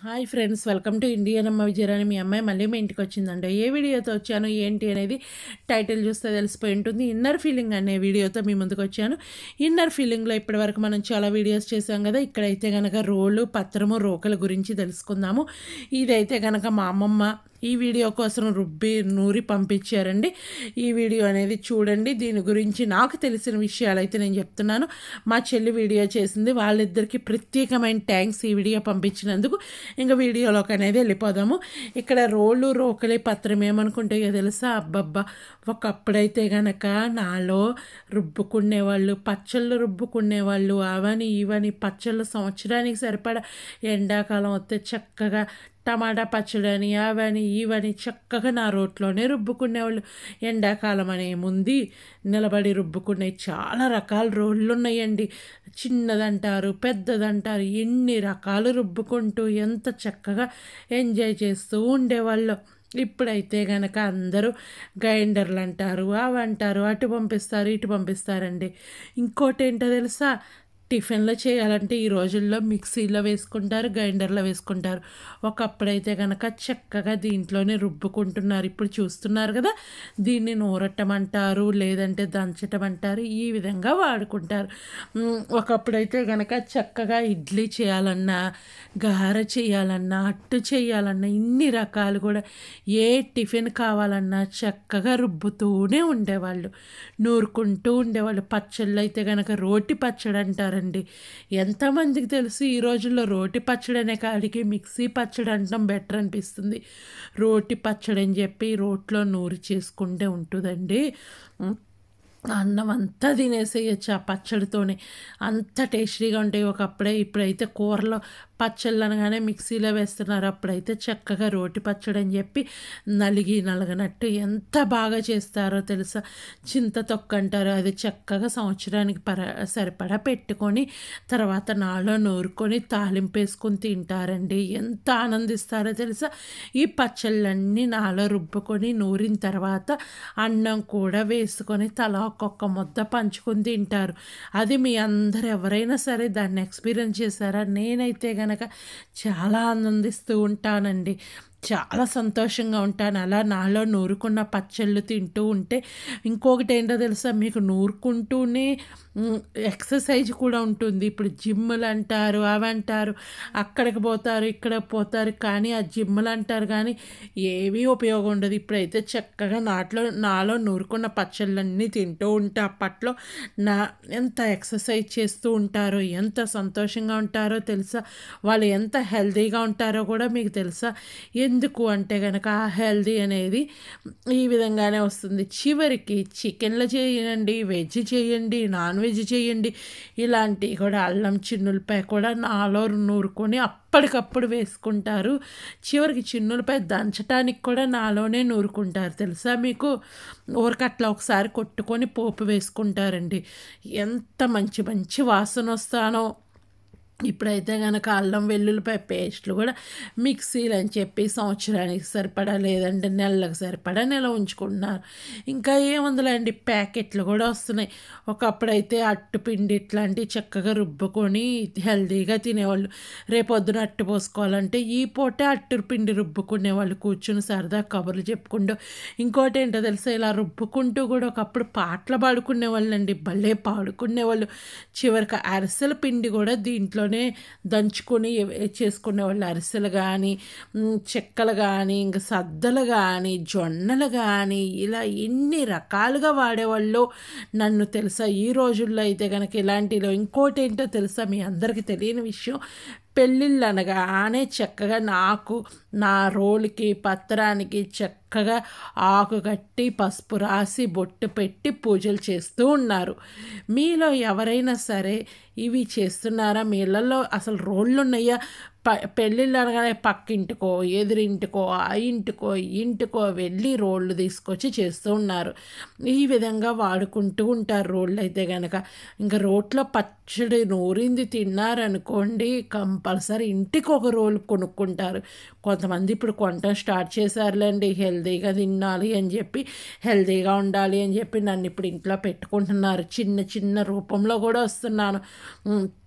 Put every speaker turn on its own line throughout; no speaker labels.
hi friends welcome to Indian Amma Vijayarani మీ అమ్మాయి మళ్ళీ మీ ఇంటికి వచ్చిందండి ఏ వీడియోతో వచ్చాను ఏంటి అనేది టైటిల్ చూస్తే తెలిసిపోయి ఉంటుంది ఇన్నర్ ఫీలింగ్ అనే వీడియోతో మీ ముందుకు వచ్చాను ఇన్నర్ ఫీలింగ్లో ఇప్పటివరకు మనం చాలా వీడియోస్ చేసాం కదా ఇక్కడైతే కనుక రోళ్ళు పత్రము రోకల గురించి తెలుసుకుందాము ఇదైతే కనుక మా అమ్మమ్మ ఈ వీడియో కోసం రుబ్బి నూరి పంపించారండి ఈ వీడియో అనేది చూడండి దీని గురించి నాకు తెలిసిన విషయాలు అయితే నేను చెప్తున్నాను మా చెల్లి వీడియో చేసింది వాళ్ళిద్దరికి ప్రత్యేకమైన థ్యాంక్స్ ఈ వీడియో పంపించినందుకు ఇంకా వీడియోలోకి అనేది వెళ్ళిపోదాము ఇక్కడ రోళ్ళు రోకలి పత్రం ఏమనుకుంటాయో తెలుసా అబ్బబ్బా ఒకప్పుడైతే గనక నాలో రుబ్బుకునేవాళ్ళు పచ్చళ్ళు రుబ్బుకునేవాళ్ళు అవని ఇవని పచ్చళ్ళు సంవత్సరానికి సరిపడా ఎండాకాలం వస్తే చక్కగా టమాటా పచ్చడి అని అవని ఇవని చక్కగా నా రోట్లోనే రుబ్బుకునేవాళ్ళు ఎండాకాలం అనే ముందు నిలబడి రుబ్బుకునే చాలా రకాల రోళ్ళు ఉన్నాయండి చిన్నదంటారు పెద్దదంటారు ఎన్ని రకాలు రుబ్బుకుంటూ ఎంత చక్కగా ఎంజాయ్ చేస్తూ ఉండేవాళ్ళు ఇప్పుడైతే గనక అందరూ గ్రైండర్లు అంటారు అవి అంటారు అటు పంపిస్తారు ఇటు పంపిస్తారండి ఇంకోటి ఏంటో తెలుసా టిఫిన్లో చేయాలంటే ఈ రోజుల్లో మిక్సీలో వేసుకుంటారు గ్రైండర్లో వేసుకుంటారు ఒకప్పుడైతే కనుక చక్కగా దీంట్లోనే రుబ్బుకుంటున్నారు ఇప్పుడు చూస్తున్నారు కదా దీన్ని నూరట్టమంటారు లేదంటే దంచటం అంటారు ఈ విధంగా వాడుకుంటారు ఉమ్, ఒకప్పుడైతే కనుక చక్కగా ఇడ్లీ చేయాలన్నా గార చేయాలన్నా అట్టు చేయాలన్నా ఇన్ని రకాలు కూడా ఏ టిఫిన్ కావాలన్నా చక్కగా రుబ్బుతూనే ఉండేవాళ్ళు నూరుకుంటూ ఉండేవాళ్ళు పచ్చళ్ళు అయితే కనుక రోటి పచ్చడి అంటారండి ఎంతమందికి తెలుసు ఈ రోజుల్లో రోటి పచ్చడి అనే కాడికి మిక్సీ పచ్చడి అనడం బెటర్ అనిపిస్తుంది రోటి పచ్చడి అని చెప్పి రోట్లో నూరి చేసుకుంటే ఉంటుందండి ఉమ్, అన్నం అంతా తినేసేయచ్చు ఆ పచ్చడితోనే అంత టేస్టీగా ఉంటాయి ఒకప్పుడే ఇప్పుడైతే కూరలో పచ్చళ్ళు అనగానే మిక్సీలో వేస్తున్నారు అప్పుడైతే చక్కగా రోటి పచ్చడి అని చెప్పి నలిగి నలగనట్టు ఎంత బాగా చేస్తారో తెలుసా చింత తొక్క అంటారు అది చక్కగా సంవత్సరానికి పర సరిపడా పెట్టుకొని తర్వాత నాలో నూరుకొని తాలింపు వేసుకొని తింటారండి ఎంత ఆనందిస్తారో తెలుసా ఈ పచ్చళ్ళన్నీ నాలో రుబ్బుకొని నూరిన తర్వాత అన్నం కూడా వేసుకొని తల ఒక్కొక్క ముద్ద పంచుకొని తింటారు అది మీ అందరు ఎవరైనా సరే దాన్ని ఎక్స్పీరియన్స్ చేశారా నేనైతే గనక చాలా ఆనందిస్తూ ఉంటానండి చాలా సంతోషంగా ఉంటాను అలా నాలో నూరుకున్న పచ్చళ్ళు తింటూ ఉంటే ఇంకొకటి ఏంటో తెలుసా మీకు నూరుకుంటూనే మ్, ఎక్సర్సైజ్ కూడా ఉంటుంది ఇప్పుడు జిమ్ములు అంటారు అవి అంటారు అక్కడికి పోతారు ఇక్కడ పోతారు కానీ ఆ జిమ్ములు అంటారు కానీ ఏమీ ఉపయోగం ఉండదు ఇప్పుడైతే చక్కగా నాట్లో నాలో నూరుకున్న పచ్చళ్ళన్నీ తింటూ ఉంటే అప్పట్లో నా ఎంత ఎక్సర్సైజ్ చేస్తూ ఉంటారో ఎంత సంతోషంగా ఉంటారో తెలుసా వాళ్ళు ఎంత హెల్తీగా ఉంటారో కూడా మీకు తెలుసా ఎందుకు అంటే కనుక ఆ హెల్దీ అనేది ఈ విధంగానే వస్తుంది చివరికి చికెన్లు చేయండి వెజ్ చేయండి నాన్ వెజ్ చేయండి ఇలాంటివి కూడా అల్లం చిన్నులపై కూడా నాలో నూరుకొని అప్పటికప్పుడు వేసుకుంటారు చివరికి చిన్నులపై దంచడానికి కూడా నాలోనే నూరుకుంటారు తెలుసా మీకు ఊరకట్లా ఒకసారి కొట్టుకొని పోపు వేసుకుంటారండి ఎంత మంచి మంచి వాసన వస్తానో ఇప్పుడైతే కనుక అల్లం వెల్లుల్లిపాయ పేస్ట్లు కూడా మిక్సీలు అని చెప్పి సంవత్సరానికి సరిపడా లేదంటే నెలకు సరిపడా నెల ఉంచుకుంటున్నారు ఇంకా ఏముందిలేండి ప్యాకెట్లు కూడా వస్తున్నాయి ఒకప్పుడైతే అట్టుపిండి ఇట్లాంటివి చక్కగా రుబ్బుకొని హెల్తీగా తినేవాళ్ళు రేపొద్దున అట్టు పోసుకోవాలంటే ఈ పూటే అట్టు పిండి రుబ్బుకునేవాళ్ళు కూర్చుని సరదా కబుర్లు చెప్పుకుంటూ ఇంకోటి ఏంటో తెలుసా ఇలా రుబ్బుకుంటూ కూడా ఒకప్పుడు పాటలు పాడుకునేవాళ్ళండి భలే పాడుకునేవాళ్ళు చివరికి అరిసెల పిండి కూడా దీంట్లోనే దంచుకొని చేసుకునేవాళ్ళు అరిసెలు కానీ చెక్కలు కానీ ఇంకా సద్దలు కానీ జొన్నలు కానీ ఇలా ఎన్ని రకాలుగా వాడేవాళ్ళు నన్ను తెలుసా ఈ రోజుల్లో అయితే కనుక ఇలాంటిలో ఇంకోటి ఏంటో తెలుసా మీ అందరికీ తెలియని విషయం పెళ్ళిళ్ళు అనగానే చక్కగా నాకు నా రోలుకి పత్రానికి చక్కగా ఆకు కట్టి పసుపు రాసి బొట్టు పెట్టి పూజలు చేస్తూ ఉన్నారు మీలో ఎవరైనా సరే ఇవి చేస్తున్నారా మీ ఇళ్ళల్లో అసలు రోళ్ళు ఉన్నాయా ప పెళ్ళిళ్ళు అనగానే పక్కింటికో ఎదురింటికో ఆ ఇంటికో ఈ ఇంటికో వెళ్ళి రోళ్ళు తీసుకొచ్చి చేస్తూ ఉన్నారు ఈ విధంగా వాడుకుంటూ ఉంటారు రోళ్ళు అయితే కనుక ఇంకా రోట్లో పచ్చడి నూరింది తిన్నారనుకోండి కంపల్సరీ ఇంటికి ఒక రోలు కొనుక్కుంటారు కొంతమంది ఇప్పుడు కొనటం స్టార్ట్ చేశారులేండి హెల్తీగా తినాలి అని చెప్పి హెల్తీగా ఉండాలి అని చెప్పి నన్ను ఇప్పుడు ఇంట్లో పెట్టుకుంటున్నారు చిన్న చిన్న రూపంలో కూడా వస్తున్నాను ఉమ్,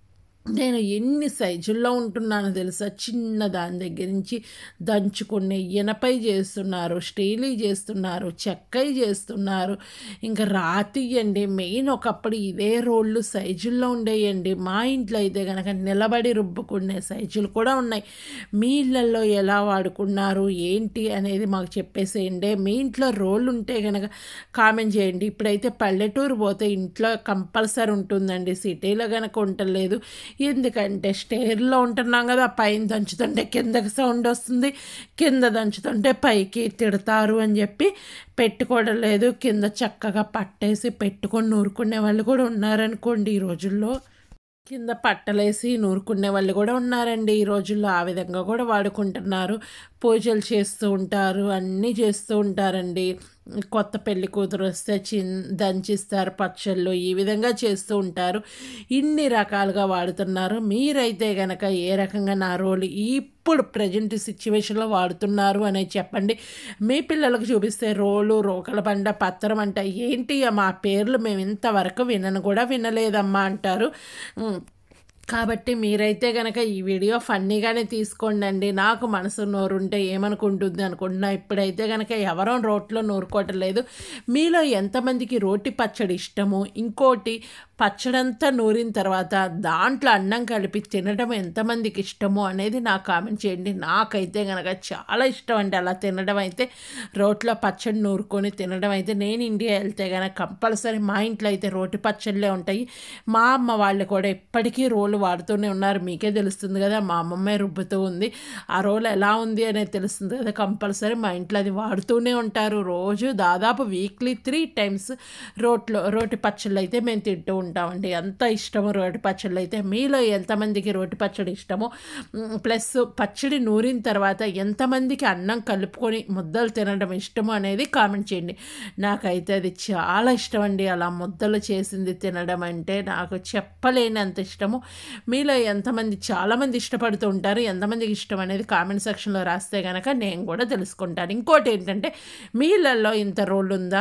నేను ఎన్ని సైజుల్లో ఉంటున్నానో తెలుసా చిన్న దాని దగ్గర నుంచి దంచుకునే ఇనపై చేస్తున్నారు స్టీలీ చేస్తున్నారు చెక్కై చేస్తున్నారు ఇంకా రాతి అండి మెయిన్ ఒకప్పుడు ఇదే రోళ్ళు సైజుల్లో ఉండేయండి మా ఇంట్లో అయితే కనుక నిలబడి రుబ్బుకునే సైజులు కూడా ఉన్నాయి మీ ఇళ్ళల్లో ఎలా వాడుకున్నారు ఏంటి అనేది మాకు చెప్పేసేయండి మీ ఇంట్లో రోళ్ళు ఉంటే కనుక కామెంట్ చేయండి ఇప్పుడైతే పల్లెటూరు పోతే ఇంట్లో కంపల్సరీ ఉంటుందండి సిటీలో కనుక ఉండలేదు ఎందుకంటే స్టేర్లో ఉంటున్నాం కదా పైన దంచుతుంటే కిందకి సౌండ్ వస్తుంది కింద దంచుతుంటే పైకి తిడతారు అని చెప్పి పెట్టుకోవడం లేదు కింద చక్కగా పట్టేసి పెట్టుకొని నూరుకునే వాళ్ళు కూడా ఉన్నారనుకోండి ఈ రోజుల్లో కింద పట్టలేసి నూరుకునే వాళ్ళు కూడా ఉన్నారండి ఈ రోజుల్లో ఆ విధంగా కూడా వాడుకుంటున్నారు పూజలు చేస్తూ ఉంటారు అన్నీ చేస్తూ ఉంటారండి కొత్త పెళ్లి కూతురు వస్తే చిన్ దంచిస్తారు పచ్చళ్ళు ఈ విధంగా చేస్తూ ఉంటారు ఇన్ని రకాలుగా వాడుతున్నారు మీరైతే గనక ఏ రకంగా నా రోల్ ఇప్పుడు ప్రజెంట్ సిచ్యువేషన్లో వాడుతున్నారు అనేది చెప్పండి మీ పిల్లలకు చూపిస్తే రోలు రోకల బండ పత్రం అంట ఏంటి మా పేర్లు మేము ఇంతవరకు వినను కూడా వినలేదమ్మా అంటారు ఉమ్, కాబట్టి మీరైతే కనుక ఈ వీడియో ఫన్నీగానే తీసుకోండి నాకు మనసు నోరుంటే ఏమనుకుంటుంది అనుకుంటున్నా ఇప్పుడైతే కనుక ఎవరో రోట్లో నూరుకోవటం లేదు మీలో ఎంతమందికి రోటి పచ్చడి ఇష్టము ఇంకోటి పచ్చడంతా నూరిన తర్వాత దాంట్లో అన్నం కలిపి తినడం ఎంతమందికి ఇష్టమో అనేది నాకు కామెంట్ చేయండి నాకైతే కనుక చాలా ఇష్టం అండి అలా తినడం అయితే రోట్లో పచ్చడి నూరుకొని తినడం అయితే నేను ఇండియా వెళ్తే కనుక కంపల్సరీ మా ఇంట్లో అయితే రోటి పచ్చళ్ళే ఉంటాయి మా అమ్మ వాళ్ళు కూడా ఎప్పటికీ రోలు వాడుతూనే ఉన్నారు మీకే తెలుస్తుంది కదా మా అమ్మమ్మే రుబ్బుతూ ఉంది ఆ రోలు ఎలా ఉంది అనేది తెలుస్తుంది కదా కంపల్సరీ మా ఇంట్లో అది వాడుతూనే ఉంటారు రోజు దాదాపు వీక్లీ త్రీ టైమ్స్ రోట్లో రోటి పచ్చళ్ళు అయితే మేము తింటూ ఉంటామండి అంత ఇష్టము రోటి పచ్చళ్ళు అయితే మీలో ఎంతమందికి రోటి పచ్చడి ఇష్టమో మ్, ప్లస్ పచ్చడి నూరిన తర్వాత ఎంతమందికి అన్నం కలుపుకొని ముద్దలు తినడం ఇష్టమో అనేది కామెంట్ చేయండి నాకైతే అది చాలా ఇష్టం అండి అలా ముద్దలు చేసింది తినడం అంటే నాకు చెప్పలేని అంత ఇష్టము మీలో ఎంతమంది చాలామంది ఇష్టపడుతూ ఉంటారు ఎంతమందికి ఇష్టం అనేది కామెంట్ సెక్షన్లో రాస్తే కనుక నేను కూడా తెలుసుకుంటాను ఇంకోటి ఏంటంటే మీళ్ళల్లో ఇంత రోల్ ఉందా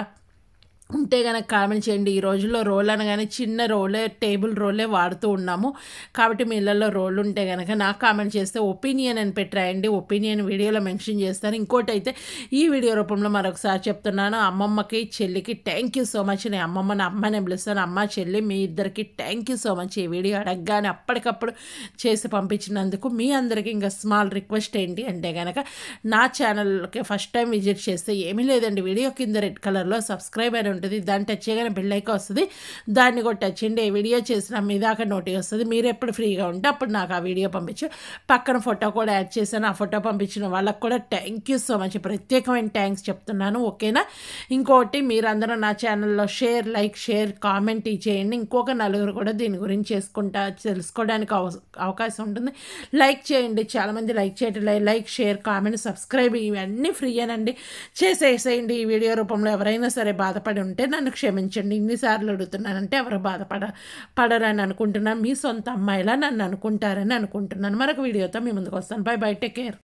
ఉంటే కనుక కామెంట్ చేయండి ఈ రోజుల్లో రోల్ అనగానే చిన్న రోలే టేబుల్ రోలే వాడుతూ ఉన్నాము కాబట్టి మీ ఇళ్ళల్లో రోల్ ఉంటే కనుక నాకు కామెంట్ చేస్తే ఒపీనియన్ అని పెట్టరాయండి ఒపీనియన్ వీడియోలో మెన్షన్ చేస్తాను ఇంకోటి అయితే ఈ వీడియో రూపంలో మరొకసారి చెప్తున్నాను అమ్మమ్మకి చెల్లికి థ్యాంక్ యూ సో మచ్ నేను అమ్మమ్మని అమ్మని పిలుస్తాను అమ్మ చెల్లి మీ ఇద్దరికి థ్యాంక్ యూ సో మచ్ ఈ వీడియో అడగగానే అప్పటికప్పుడు చేసి పంపించినందుకు మీ అందరికీ ఇంకా స్మాల్ రిక్వెస్ట్ ఏంటి అంటే కనుక నా ఛానల్కి ఫస్ట్ టైం విజిట్ చేస్తే ఏమీ లేదండి వీడియో కింద రెడ్ కలర్లో సబ్స్క్రైబ్ అని ఉంటుంది దాన్ని టచ్ చేయగానే బెల్ ఐకాన్ వస్తుంది దాన్ని కూడా టచ్ చేయండి ఏ వీడియో చేసినా మీ దాకా నోటి వస్తుంది మీరు ఎప్పుడు ఫ్రీగా ఉంటే అప్పుడు నాకు ఆ వీడియో పంపించు పక్కన ఫోటో కూడా యాడ్ చేశాను ఆ ఫోటో పంపించిన వాళ్ళకి కూడా థ్యాంక్ యూ సో మచ్ ప్రత్యేకమైన థ్యాంక్స్ చెప్తున్నాను ఓకేనా ఇంకోటి మీరందరూ నా ఛానల్లో షేర్ లైక్ షేర్ కామెంట్ చేయండి ఇంకొక నలుగురు కూడా దీని గురించి చేసుకుంటా తెలుసుకోవడానికి అవ- అవకాశం ఉంటుంది లైక్ చేయండి చాలామంది లైక్ చేయటం లేదు లైక్ షేర్ కామెంట్ సబ్స్క్రైబ్ ఇవన్నీ ఫ్రీ అనండి చేసేసేయండి ఈ వీడియో రూపంలో ఎవరైనా సరే బాధపడి ఉంటే నన్ను క్షమించండి ఇన్నిసార్లు అడుగుతున్నానంటే ఎవరు బాధపడ పడరని అనుకుంటున్నాను మీ సొంత అమ్మాయిలా నన్ను అనుకుంటారని అనుకుంటున్నాను మరొక వీడియోతో మీ ముందుకు వస్తాను బై బై టేక్ కేర్